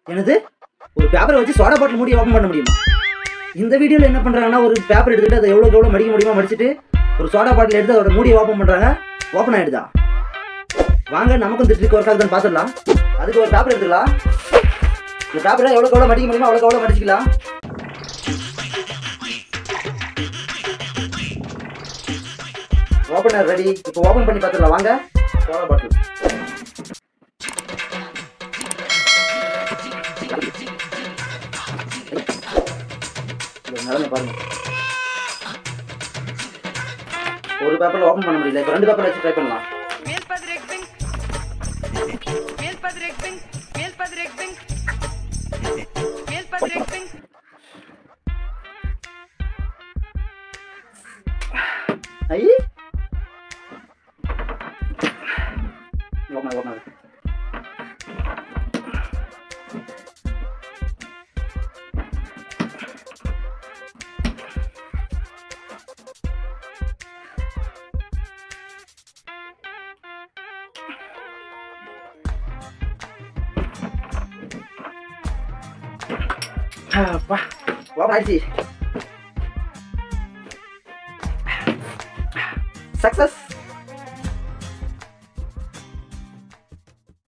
என்னது ஒரு பேப்பரை வச்சு சோடா பாட்டில் மூடி ஓப்பன் பண்ண முடியுமா இந்த வீடியோவில் என்ன பண்ணுறாங்கன்னா ஒரு பேப்பர் எடுத்துக்கிட்டு அதை எவ்வளோக்கு எவ்வளோ மடிக்க முடியுமா மடிச்சிட்டு ஒரு சோடா பாட்டில் எடுத்து அதோட மூடியை ஓப்பன் பண்ணுறாங்க ஓப்பன் ஆகிடுதா வாங்க நமக்கும் இந்த ட்ரிக் ஒர்க் ஆகுதுன்னு பார்த்துடலாம் அதுக்கு ஒரு பேப்பர் எடுத்துக்கலாம் இந்த பேப்பரை எவ்வளோக்கு எவ்வளோ மடிக்க முடியுமோ அவ்வளோக்கு எவ்வளோ மடிச்சிக்கலாம் ஓப்பனர் ரெடி இப்போ ஓப்பன் பண்ணி பார்த்துடலாம் வாங்க சோடா பாட்டில் இது நிலைமை பாருங்க ஒரு பேப்பர்ல ஓபன் பண்ண முடியல இப்போ ரெண்டு பேப்பர் வச்சு ட்ரை பண்ணலாம் Meelpadrekbing. Meelpadrekbing. Meelpadrekbing. Meelpadrekbing. ஐ ஓப்பன் ஓப்பன் அப்பா ஓப்பன் ஆயிடுச்சு சக்சஸ்